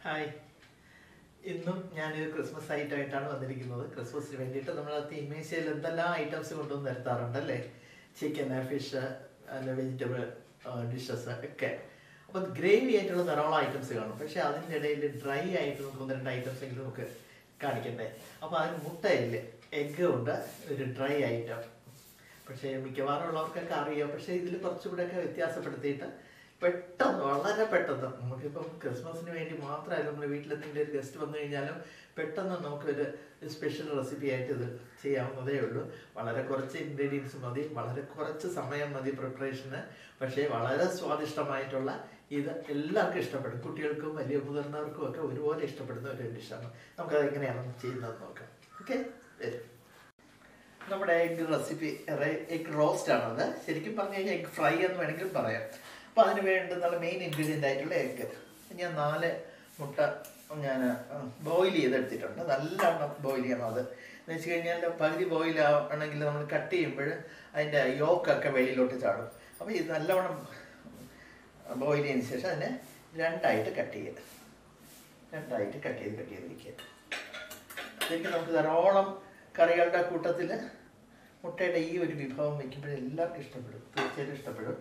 Hi ഇന്നും ഞാനൊരു Christmas item ആയിട്ടാണ് വന്നിരിക്കുന്നത് ക്രിസ്മസിന് വേണ്ടിയിട്ട് നമ്മൾ തീമേശയിൽ എന്തെല്ലാം ഐറ്റംസ് കൊണ്ടുവന്ന് നിരത്താറുണ്ട് അല്ലേ ചിക്കൻ ഫിഷ് അല്ല വെജിറ്റബിൾ ഡിഷസ് ഒക്കെ അപ്പം ഗ്രേവി ആയിട്ടുള്ള ധാരാളം ഐറ്റംസ് കാണും പക്ഷെ അതിൻ്റെ ഇടയിൽ ഡ്രൈ ആയിട്ട് നമുക്ക് ഒന്ന് രണ്ട് ഐറ്റംസ് എങ്കിലും നമുക്ക് കാണിക്കണ്ടേ അപ്പോൾ അതിന് മുട്ടയില്ല എഗ്ഗ് ഉണ്ട് ഒരു ഡ്രൈ ഐറ്റം പക്ഷേ മിക്കവാറും ഉള്ളവർക്കൊക്കെ അറിയാം പക്ഷേ ഇതിൽ കുറച്ചുകൂടെയൊക്കെ വ്യത്യാസപ്പെടുത്തിയിട്ട് പെട്ടെന്ന് വളരെ പെട്ടെന്ന് നമുക്കിപ്പം ക്രിസ്മസിന് വേണ്ടി മാത്രമല്ല നമ്മുടെ വീട്ടിലെന്തെങ്കിലും ഒരു ഗസ്റ്റ് വന്നു കഴിഞ്ഞാലും പെട്ടെന്ന് നമുക്കൊരു സ്പെഷ്യൽ റെസിപ്പി ആയിട്ട് ഇത് ചെയ്യാവുന്നതേ ഉള്ളൂ വളരെ കുറച്ച് ഇൻഗ്രീഡിയൻസ് മതി വളരെ കുറച്ച് സമയം മതി പ്രിപ്പറേഷന് പക്ഷേ വളരെ സ്വാദിഷ്ടമായിട്ടുള്ള ഇത് എല്ലാവർക്കും ഇഷ്ടപ്പെടും കുട്ടികൾക്കും വലിയ മുതിർന്നവർക്കും ഒക്കെ ഒരുപോലെ ഇഷ്ടപ്പെടുന്ന ഒരു ഡിഷാണ് നമുക്കത് എങ്ങനെയാണ് ചെയ്യുന്നത് നോക്കാം ഓക്കെ വരും നമ്മുടെ എഗ് റെസിപ്പി എഗ് റോസ്റ്റ് ആണത് ശരിക്കും പറഞ്ഞു കഴിഞ്ഞാൽ എഗ് ഫ്രൈ എന്ന് വേണമെങ്കിൽ പറയാം അപ്പോൾ അതിന് വേണ്ടുന്ന മെയിൻ ഇൻഗ്രീഡിയൻ്റ് ആയിട്ടുള്ള എഗ് ഞാൻ നാല് മുട്ട ഞാൻ ബോയിൽ ചെയ്തെടുത്തിട്ടുണ്ട് നല്ലവണ്ണം ബോയിൽ ചെയ്യണം അത് എന്ന് വെച്ച് കഴിഞ്ഞാൽ പകുതി ബോയിൽ ആണെങ്കിൽ നമ്മൾ കട്ട് ചെയ്യുമ്പോൾ അതിൻ്റെ യോക്കൊക്കെ വെളിയിലോട്ട് ചാടും അപ്പോൾ ഇത് നല്ലവണ്ണം ബോയിൽ ചെയ്തതിന് ശേഷം അതിനെ രണ്ടായിട്ട് കട്ട് ചെയ്യുക രണ്ടായിട്ട് കട്ട് ചെയ്ത് കട്ട് ചെയ്ത് വയ്ക്കുക ശരിക്കും നമുക്ക് ധാരാളം കറികളുടെ കൂട്ടത്തിൽ മുട്ടയുടെ ഈ ഒരു വിഭവം വയ്ക്കുമ്പോൾ എല്ലാവർക്കും ഇഷ്ടപ്പെടും തീർച്ചയായിട്ടും ഇഷ്ടപ്പെടും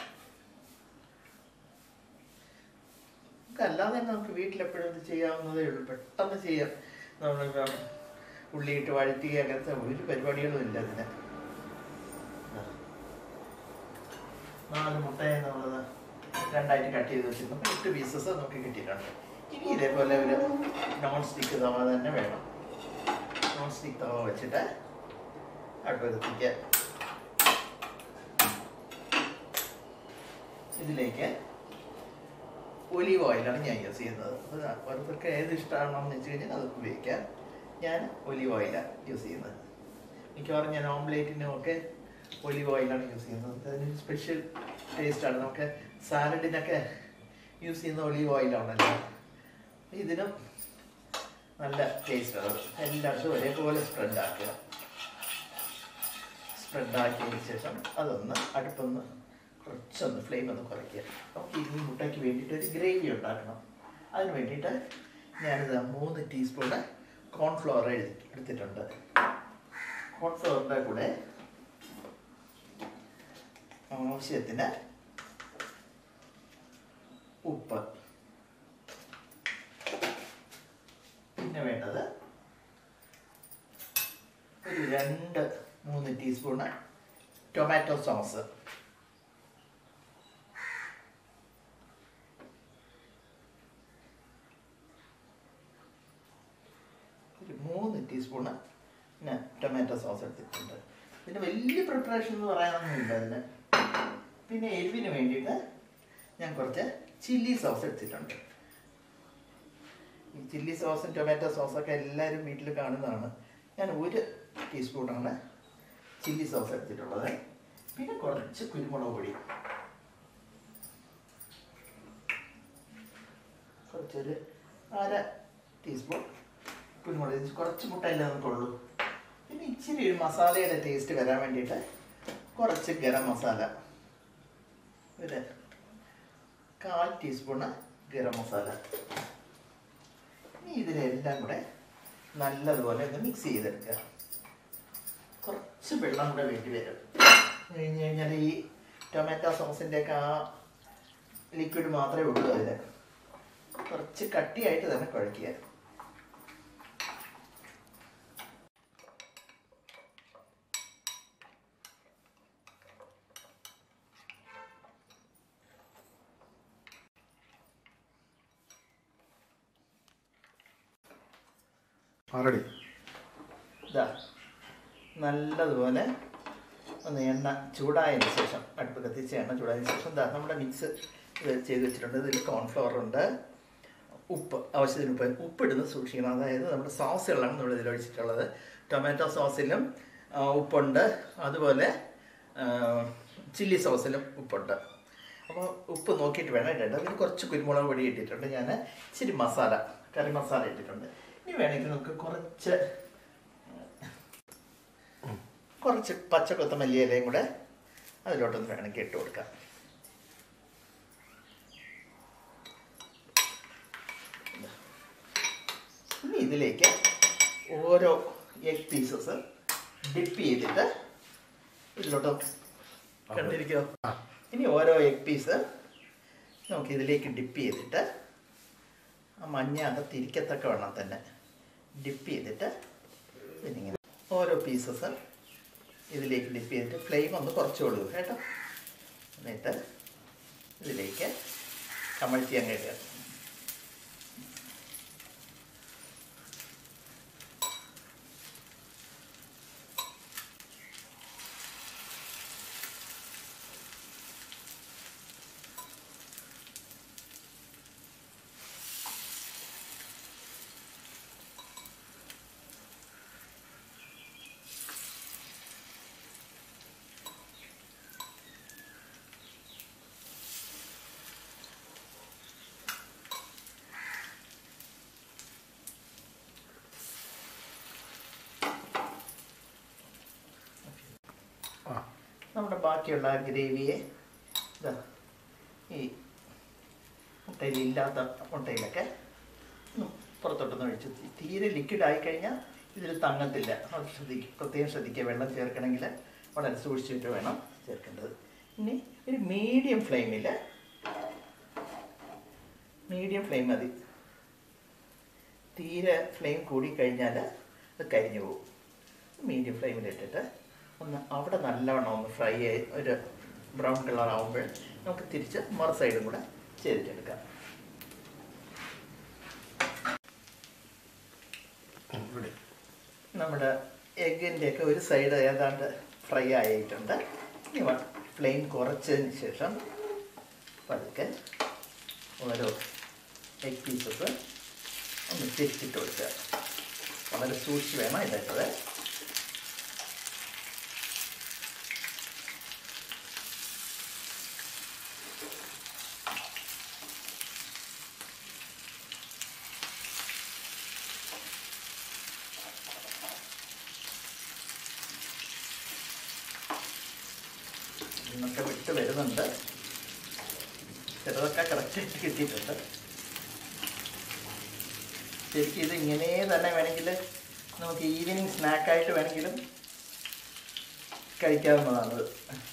നമുക്ക് അല്ലാതെ തന്നെ നമുക്ക് വീട്ടിലെപ്പോഴും ഇത് ചെയ്യാവുന്നതേ ഉള്ളൂ പെട്ടെന്ന് ചെയ്യാം നമ്മൾ ഉള്ളിയിട്ട് വഴറ്റുക അങ്ങനത്തെ ഒരു പരിപാടികളും ഇല്ല അതിന് നാല് മുട്ടയെ നമ്മളത് രണ്ടായിട്ട് കട്ട് ചെയ്ത് വെച്ചിരുന്നു എട്ട് പീസസ് നമുക്ക് കിട്ടിയിട്ടുണ്ട് ഇനി ഇതേപോലെ ഒരു നോൺ സ്റ്റിക്ക് തവ തന്നെ വേണം നോൺ സ്റ്റിക്ക് തവ വെച്ചിട്ട് അടുപ്പ് കത്തിക്കുക ഇതിലേക്ക് ഒലീവ് ഓയിലാണ് ഞാൻ യൂസ് ചെയ്യുന്നത് അത് ഓരോരുത്തർക്ക് ഏത് ഇഷ്ടമാണെന്ന് വെച്ച് കഴിഞ്ഞാൽ അത് ഉപയോഗിക്കാം ഞാൻ ഒലീവ് ഓയിലാണ് യൂസ് ചെയ്യുന്നത് മിക്കവാറും ഞാൻ ഓംലേറ്റിനും ഒക്കെ ഒലീവ് ഓയിലാണ് യൂസ് ചെയ്യുന്നത് അതിന് സ്പെഷ്യൽ ടേസ്റ്റാണ് നമുക്ക് സാലഡിനൊക്കെ യൂസ് ചെയ്യുന്ന ഒലീവ് ഓയിലാണല്ലോ ഇതിനും നല്ല ടേസ്റ്റാണ് എല്ലായിടത്തും ഒരേപോലെ സ്പ്രെഡ് ആക്കുക സ്പ്രെഡ് ആക്കിയതിന് ശേഷം അതൊന്ന് അടുപ്പൊന്ന് കുറച്ചൊന്ന് ഫ്ലെയിം ഒന്ന് കുറയ്ക്കുക നമുക്ക് ഈ മുട്ടയ്ക്ക് വേണ്ടിയിട്ട് ഒരു ഗ്രേവി ഉണ്ടാക്കണം അതിന് വേണ്ടിയിട്ട് ഞാനിത് മൂന്ന് ടീസ്പൂണ് കോൺഫ്ലവർ എഴുതി എടുത്തിട്ടുണ്ട് കോൺഫ്ലവറിൻ്റെ കൂടെ ആവശ്യത്തിന് ഉപ്പ് പിന്നെ വേണ്ടത് ഒരു രണ്ട് മൂന്ന് ടീസ്പൂണ് ടൊമാറ്റോ സോസ് ഒരു മൂന്ന് ടീസ്പൂണ് പിന്നെ ടൊമാറ്റോ സോസ് എടുത്തിട്ടുണ്ട് പിന്നെ വലിയ പ്രിപ്പറേഷൻ എന്ന് പറയാനൊന്നുമില്ല അതിന് പിന്നെ എരിവിന് വേണ്ടിയിട്ട് ഞാൻ കുറച്ച് ചില്ലി സോസ് എടുത്തിട്ടുണ്ട് ഈ ചില്ലി സോസും ടൊമാറ്റോ സോസൊക്കെ എല്ലാവരും വീട്ടിൽ കാണുന്നതാണ് ഞാൻ ഒരു ടീസ്പൂണാണ് ചില്ലി സോസ് എടുത്തിട്ടുള്ളത് പിന്നെ കുറച്ച് കുരുമുളക് പൊടി കുറച്ചൊരു അര ടീസ്പൂൺ കുരുമുളക് കുറച്ച് മുട്ടയില്ല നമുക്കുള്ളൂ പിന്നെ ഇച്ചിരി ഒരു മസാലയുടെ ടേസ്റ്റ് വരാൻ വേണ്ടിയിട്ട് കുറച്ച് ഗരം മസാല ഒരു കാൽ ടീസ്പൂണ് ഗരം മസാല ഇനി ഇതിലെല്ലാം കൂടെ നല്ലതുപോലെ ഒന്ന് മിക്സ് ചെയ്തെടുക്കുക കുറച്ച് വെള്ളം കൂടെ വേണ്ടി വരും കഴിഞ്ഞ് കഴിഞ്ഞാൽ ഈ ടൊമാറ്റോ സോസിൻ്റെയൊക്കെ ആ ലിക്വിഡ് മാത്രമേ ഉള്ളൂ അതിൽ കുറച്ച് കട്ടിയായിട്ട് തന്നെ കുഴയ്ക്കുക ആറടി ഇതാ നല്ലതുപോലെ ഒന്ന് എണ്ണ ചൂടായതിന് ശേഷം അടുപ്പ് കത്തിച്ച് എണ്ണ ചൂടായതിന് ശേഷം ഇതാ നമ്മുടെ മിക്സ് ഇത് ചെയ്ത് വെച്ചിട്ടുണ്ട് ഇതിൽ കോൺഫ്ലവർ ഉണ്ട് ഉപ്പ് ആവശ്യത്തിന് ഉപ്പ് ഉപ്പിടുന്നത് സൂക്ഷിക്കണം അതായത് നമ്മുടെ സോസുകളാണ് നമ്മൾ ഇതിൽ ഒഴിച്ചിട്ടുള്ളത് ടൊമാറ്റോ സോസിലും ആ, ഉപ്പുണ്ട് അതുപോലെ ചില്ലി സോസിലും ഉപ്പുണ്ട് അപ്പോൾ ഉപ്പ് നോക്കിയിട്ട് വേണം ഇടേണ്ടത് അതിന് കുറച്ച് കുരുമുളക് പൊടി ഇട്ടിട്ടുണ്ട് ഞാൻ ഇച്ചിരി മസാല കറി മസാല ഇട്ടിട്ടുണ്ട് ഇനി വേണമെങ്കിൽ നമുക്ക് കുറച്ച് കുറച്ച് പച്ച കൊത്തമല്ലി ഇലയും കൂടെ അതിലോട്ടൊന്ന് വേണമെങ്കിൽ ഇട്ട് കൊടുക്കാം ഇതാ. ഇനി ഇതിലേക്ക് ഓരോ എഗ് പീസസ് ഡിപ്പ് ചെയ്തിട്ട് ഇതിലോട്ട് കണ്ടിരിക്കോ ഇനി ഓരോ എഗ് പീസ് നമുക്ക് ഇതിലേക്ക് ഡിപ്പ് ചെയ്തിട്ട് ആ മഞ്ഞ അകത്തിരിക്കത്തക്ക വേണം തന്നെ ഡിപ്പ് ചെയ്തിട്ട് പിന്നിങ്ങനെ ഓരോ പീസസ് ഇതിലേക്ക് ഡിപ്പ് ചെയ്തിട്ട് ഫ്ലെയിം ഒന്ന് കുറച്ച് കൊടുക്കും കേട്ടോ എന്നിട്ട് ഇതിലേക്ക് കമഴ്ത്തി അങ്ങ് ഇടുക നമ്മുടെ ബാക്കിയുള്ള ഗ്രേവിയെ ഇതാ ഈ മുട്ടയിലില്ലാത്ത മുട്ടയിലൊക്കെ ഒന്ന് പുറത്തോട്ടൊന്ന് ഒഴിച്ച് തീ- തീരെ ലിക്വിഡ് ആയി കഴിഞ്ഞാൽ ഇതിൽ തങ്ങത്തില്ല അത് ശ്രദ്ധിക്കുക പ്രത്യേകം ശ്രദ്ധിക്കുക വെള്ളം ചേർക്കണമെങ്കിൽ വളരെ സൂക്ഷിച്ചിട്ട് വേണം ചേർക്കേണ്ടത് ഇനി ഒരു മീഡിയം ഫ്ലെയിമിൽ മീഡിയം ഫ്ലെയിം മതി തീരെ ഫ്ലെയിം കൂടിക്കഴിഞ്ഞാൽ അത് കരിഞ്ഞു പോകും മീഡിയം ഫ്ലെയിമിലിട്ടിട്ട് ഒന്ന് അവിടെ നല്ലവണ്ണം ഒന്ന് ഫ്രൈ ആയി ഒരു ബ്രൗൺ കളർ ആകുമ്പോൾ നമുക്ക് തിരിച്ച് മറു സൈഡും കൂടെ ചെയ്തിട്ടെടുക്കാം ഇവിടെ നമ്മുടെ എഗ്ഗിൻ്റെയൊക്കെ ഒരു സൈഡ് ഏതാണ്ട് ഫ്രൈ ആയിട്ടുണ്ട് ഇനി ഫ്ലെയിം കുറച്ചതിന് ശേഷം പതുക്കെ ഓരോ എഗ് പീസസ് ഒന്ന് തിരിച്ചിട്ട് കൊടുക്കുക വളരെ സൂക്ഷിച്ച് വേണം ഇടേണ്ടത് ഇന്നൊക്കെ വിട്ട് വരുന്നുണ്ട് ചിലതൊക്കെ കറക്റ്റായിട്ട് കിട്ടിയിട്ടുണ്ട് ശരിക്കും ഇത് ഇങ്ങനെ തന്നെ വേണമെങ്കിൽ നമുക്ക് ഈവനിങ് സ്നാക്കായിട്ട് വേണമെങ്കിലും കഴിക്കാവുന്നതാണ് ഇത്.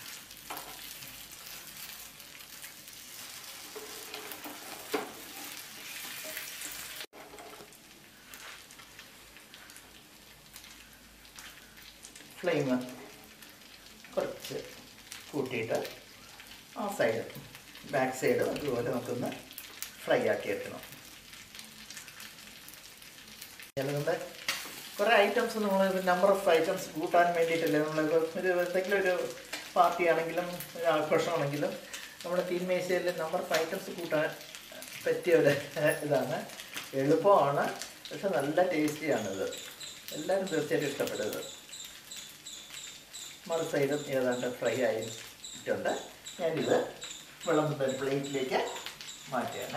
ഫ്ലെയിം കുറച്ച് കൂട്ടിയിട്ട് ആ സൈഡ് ബാക്ക് സൈഡ് അതുപോലെ നമുക്കൊന്ന് ഫ്രൈ ആക്കി എടുക്കണം നമ്മുടെ കുറേ ഐറ്റംസ് നമ്മൾ നമ്പർ ഓഫ് ഐറ്റംസ് കൂട്ടാൻ വേണ്ടിയിട്ടല്ലേ നമ്മൾ ഒരു എന്തെങ്കിലും ഒരു പാർട്ടി ആണെങ്കിലും ഒരു ആഘോഷമാണെങ്കിലും നമ്മുടെ തീന്മേശയിൽ നമ്പർ ഓഫ് ഐറ്റംസ് കൂട്ടാൻ പറ്റിയ ഒരു ഇതാണ് എളുപ്പമാണ് പക്ഷെ നല്ല ടേസ്റ്റിയാണിത് എല്ലാവരും തീർച്ചയായിട്ടും ഇഷ്ടപ്പെടുന്നത് മറു സൈഡും ഏതാണ്ട് ഫ്രൈ ആയിട്ടുണ്ട് ഞാനിത് വിളമ്പുന്ന ഒരു പ്ലേറ്റിലേക്ക് മാറ്റുകയാണ്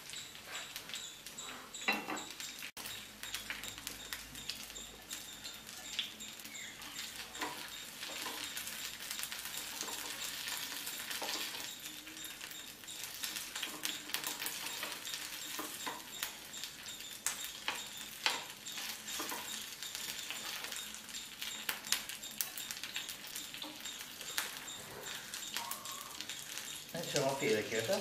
ഓഫ് ചെയ്തേക്ക് കേട്ടോ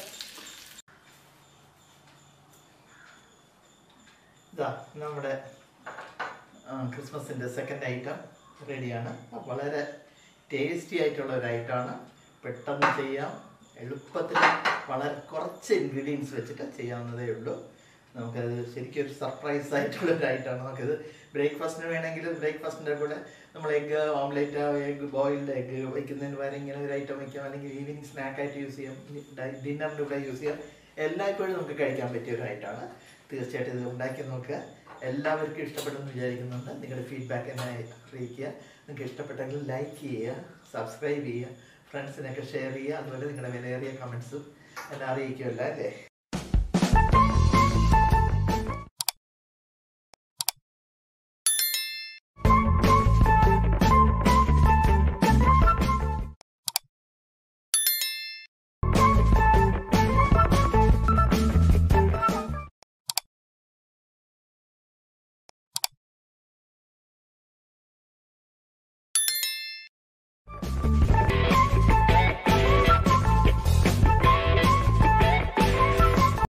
ഇതാ നമ്മുടെ ക്രിസ്മസിൻ്റെ സെക്കൻഡ് ഐറ്റം റെഡിയാണ് വളരെ ടേസ്റ്റി ആയിട്ടുള്ള ഒരു ഐറ്റമാണ് പെട്ടെന്ന് ചെയ്യാം എളുപ്പത്തിൽ വളരെ കുറച്ച് ഇൻഗ്രീഡിയൻസ് വെച്ചിട്ട് ചെയ്യാവുന്നതേ ഉള്ളൂ നമുക്കത് ശരിക്കും ഒരു സർപ്രൈസ് ആയിട്ടുള്ള ഒരു ഐറ്റമാണ് നമുക്കിത് ബ്രേക്ക്ഫാസ്റ്റിന് വേണമെങ്കിൽ ബ്രേക്ക്ഫാസ്റ്റിൻ്റെ കൂടെ നമ്മൾ egg omelette egg boiled egg വയ്ക്കുന്നതിന് പകരം ഇങ്ങനെ ഒരു ഐറ്റം വയ്ക്കാം അല്ലെങ്കിൽ ഈവനിങ് സ്നാക്കായിട്ട് യൂസ് ചെയ്യാം ഡിന്നറിൻ്റെ കൂടെ യൂസ് ചെയ്യാം എല്ലായ്പ്പോഴും നമുക്ക് കഴിക്കാൻ പറ്റിയ ഒരു ഐറ്റമാണ് തീർച്ചയായിട്ടും ഇത് ഉണ്ടാക്കി നോക്കുക എല്ലാവർക്കും ഇഷ്ടപ്പെടുമെന്ന് വിചാരിക്കുന്നുണ്ട് നിങ്ങളുടെ ഫീഡ്ബാക്ക് എന്നെ അറിയിക്കുക നിങ്ങൾക്ക് ഇഷ്ടപ്പെട്ടെങ്കിൽ ലൈക്ക് ചെയ്യുക സബ്സ്ക്രൈബ് ചെയ്യുക ഫ്രണ്ട്സിനൊക്കെ ഷെയർ ചെയ്യുക അതുപോലെ നിങ്ങളുടെ വിലയേറിയ കമൻസും എന്നെ അറിയിക്കുമല്ലോ അല്ലേ